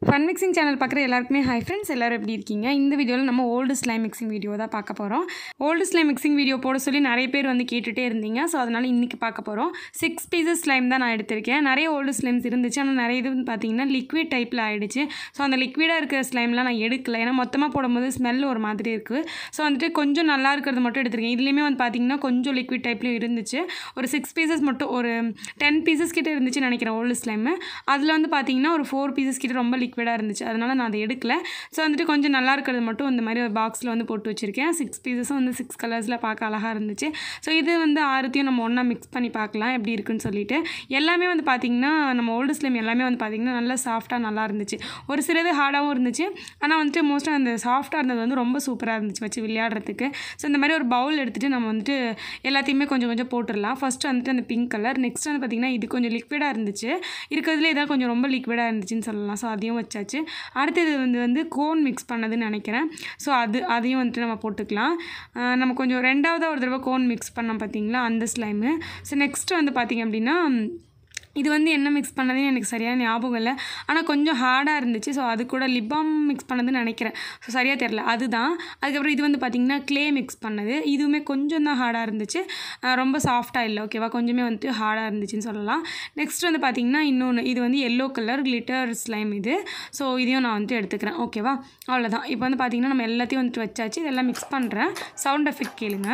fun mixing channel பார்க்குற எல்லாருக்குமே hi friends எல்லோரும் எப்படி இருக்கீங்க இந்த வீடியோவில் நம்ம ஓல்டு ஸ்லைம் மிக்சிங் வீடியோ தான் பார்க்க போகிறோம் ஓல்டு ஸ்லைம் மிக்சிங் வீடியோ போட சொல்லி நிறைய பேர் வந்து கேட்டுகிட்டே இருந்தீங்க ஸோ அதனால் இன்றைக்கி பார்க்க போகிறோம் சிக்ஸ் பீசஸ் ஸ்லைம் தான் நான் எடுத்திருக்கேன் நிறைய ஓல்டு ஸ்லைம்ஸ் இருந்துச்சு ஆனால் நிறைய இது வந்து பார்த்தீங்கன்னா லிக்விட் டைப்பில் ஆகிடுச்சு ஸோ அந்த லிக்விடாக இருக்கிற ஸ்லைம்லாம் நான் எடுக்கல ஏன்னா மொத்தமாக போடும்போது ஸ்மெல் ஒரு மாதிரி இருக்குது ஸோ வந்துட்டு கொஞ்சம் நல்லா இருக்கிறது மட்டும் எடுத்திருக்கேன் இதுலேயுமே வந்து பார்த்தீங்கன்னா கொஞ்சம் லிக்விட் டைப்லேயும் இருந்துச்சு ஒரு சிக்ஸ் பீசஸ் மட்டும் ஒரு டென் பீசஸ் கிட்ட இருந்துச்சு நினைக்கிறேன் ஓல்டு ஸ்லைமு அதில் வந்து பார்த்தீங்கன்னா ஒரு ஃபோர் பீசஸ் கிட்ட ரொம்ப லிக்விடாக இருந்துச்சு அதனால் நான் அதை எடுக்கல ஸோ வந்துட்டு கொஞ்சம் நல்லா இருக்கிறது மட்டும் இந்த மாதிரி ஒரு பாக்ஸில் வந்து போட்டு வச்சுருக்கேன் சிக்ஸ் பீசஸும் வந்து சிக்ஸ் கலர்ஸில் பார்க்க அழகாக இருந்துச்சு ஸோ இது வந்து ஆறுத்தையும் நம்ம ஒன்றா மிக்ஸ் பண்ணி பார்க்கலாம் எப்படி இருக்குன்னு சொல்லிட்டு எல்லாமே வந்து பார்த்திங்கன்னா நம்ம ஓல்டு ஸ்லைம் எல்லாமே வந்து பார்த்திங்கன்னா நல்லா சாஃப்டாக நல்லா இருந்துச்சு ஒரு சிலது ஹார்டாகவும் இருந்துச்சு ஆனால் வந்துட்டு மோஸ்ட்டாக அந்த சாஃப்டாக இருந்தது வந்து ரொம்ப சூப்பராக இருந்துச்சு வச்சு விளையாடுறதுக்கு ஸோ இந்த மாதிரி ஒரு பவுல் எடுத்துகிட்டு நம்ம வந்துட்டு எல்லாத்தையுமே கொஞ்சம் கொஞ்சம் போட்டுடலாம் ஃபஸ்ட்டு வந்துட்டு அந்த பிங்க் கலர் நெக்ஸ்ட் வந்து பார்த்திங்கன்னா இது கொஞ்சம் லிக்விடாக இருந்துச்சு இருக்கிறதுல இதாக கொஞ்சம் ரொம்ப லிக்விடாக இருந்துச்சுன்னு சொல்லலாம் ஸோ அதையும் வச்சாச்சு அடுத்தது வந்து வந்து கோன் மிக்ஸ் பண்ணதுன்னு நினைக்கிறேன் ஸோ அது அதையும் வந்துட்டு நம்ம போட்டுக்கலாம் ஆஹ் நம்ம கொஞ்சம் ரெண்டாவதாக ஒரு தடவை கோன் மிக்ஸ் பண்ணோம் பார்த்தீங்களா அந்த ஸ்லைமு ஸோ நெக்ஸ்ட்டு வந்து பார்த்திங்க அப்படின்னா இது வந்து என்ன மிக்ஸ் பண்ணதுன்னு எனக்கு சரியான ஞாபகம் இல்லை ஆனால் கொஞ்சம் ஹார்டாக இருந்துச்சு ஸோ அது கூட லிப்பாம் மிக்ஸ் பண்ணதுன்னு நினைக்கிறேன் ஸோ சரியாக தெரில அதுதான் அதுக்கப்புறம் இது வந்து பார்த்திங்கன்னா க்ளே மிக்ஸ் பண்ணது இதுவுமே கொஞ்சம் தான் ஹார்டாக இருந்துச்சு ஆஹ் ரொம்ப சாஃப்டாக இல்லை ஓகேவா கொஞ்சமே வந்துட்டு ஹார்டாக இருந்துச்சுன்னு சொல்லலாம் நெக்ஸ்ட் வந்து பார்த்திங்கன்னா இன்னொன்று இது வந்து எல்லோ கலர் கிளிட்டர் ஸ்லைம் இது ஸோ இதையும் நான் வந்துட்டு எடுத்துக்கிறேன் ஓகேவா அவ்வளோதான் இப்போ வந்து பார்த்திங்கன்னா நம்ம எல்லாத்தையும் வந்துட்டு வச்சாச்சு இதெல்லாம் மிக்ஸ் பண்ணுறேன் சவுண்ட் எஃபெக்ட் கேளுங்க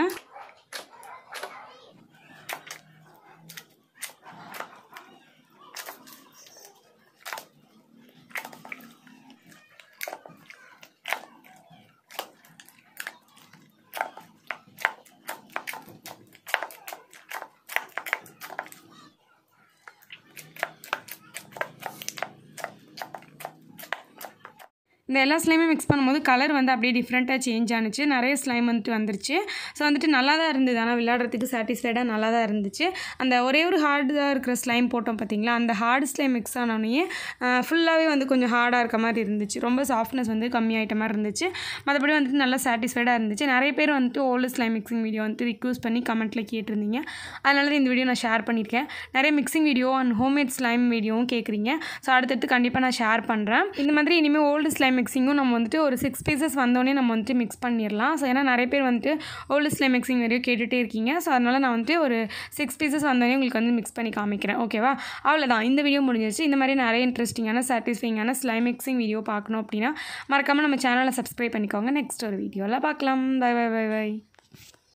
இந்த எல்லா ஸ்லைமே மிக்ஸ் பண்ணும்போது கலர் வந்து அப்படியே டிஃப்ரெண்ட்டாக சேஞ்ச் ஆனுச்சு நிறைய ஸ்லைம் வந்துட்டு வந்துருச்சு ஸோ வந்துட்டு நல்லா தான் இருந்தது ஆனால் விளையாடுறதுக்கு சாட்டிஸ்ஃபைடாக நல்லா தான் இருந்துச்சு அந்த ஒரே ஒரு ஹார்டாக இருக்கிற ஸ்லைம் போட்டோம் பார்த்தீங்களா அந்த ஹார்டு ஸ்லைம் மிக்ஸ் ஆனோடனே ஃபுல்லாகவே வந்து கொஞ்சம் ஹார்டாக இருக்க மாதிரி இருந்துச்சு ரொம்ப சாஃப்ட்னஸ் வந்து கம்மியாயிட்ட மாதிரி இருந்துச்சு மற்றபடி வந்துட்டு நல்லா சாட்டிஸ்ஃபைடாக இருந்துச்சு நிறைய பேர் வந்துட்டு ஓல்டு ஸ்லைம் மிக்சிங் வீடியோ வந்துட்டு ரிக்வஸ்ட் பண்ணி கமெண்ட்டில் கேட்டிருந்தீங்க அதனால தான் இந்த வீடியோ நான் ஷேர் பண்ணியிருக்கேன் நிறைய mixing video and homemade slime வீடியோவும் கேட்குறீங்க ஸோ அடுத்தடுத்து கண்டிப்பாக நான் ஷேர் பண்ணுறேன் இந்த மாதிரி இனிமேல் ஓல்டு ஸ்லைம் மிக்சிங்கும் நம்ம வந்துட்டு ஒரு சிக்ஸ் பீசஸ் வந்தோடனே நம்ம வந்துட்டு மிக்ஸ் பண்ணிடலாம் ஸோ ஏன்னா நிறைய பேர் வந்துட்டு ஓல்டு ஸ்லைம் மிக்சிங் வீடியோ கேட்டுகிட்டே இருக்கீங்க ஸோ அதனால் நான் வந்துட்டு ஒரு சிக்ஸ் பீசஸ் வந்தோடனே உங்களுக்கு வந்து மிக்ஸ் பண்ணி காமிக்கிறேன் ஓகேவா அவ்வளோதான் இந்த வீடியோ முடிஞ்சிருச்சு இந்த மாதிரி நிறைய இன்ட்ரெஸ்டிங்கான சாட்டிஸ்ஃபைங்கான ஸ்லைம் மிக்சிங் வீடியோ பார்க்கணும் அப்படின்னா மறக்காமல் நம்ம சேனலை சப்ஸ்கிரைப் பண்ணிக்கோங்க நெக்ஸ்ட் ஒரு வீடியோவில் பார்க்கலாம் பை பை பை பை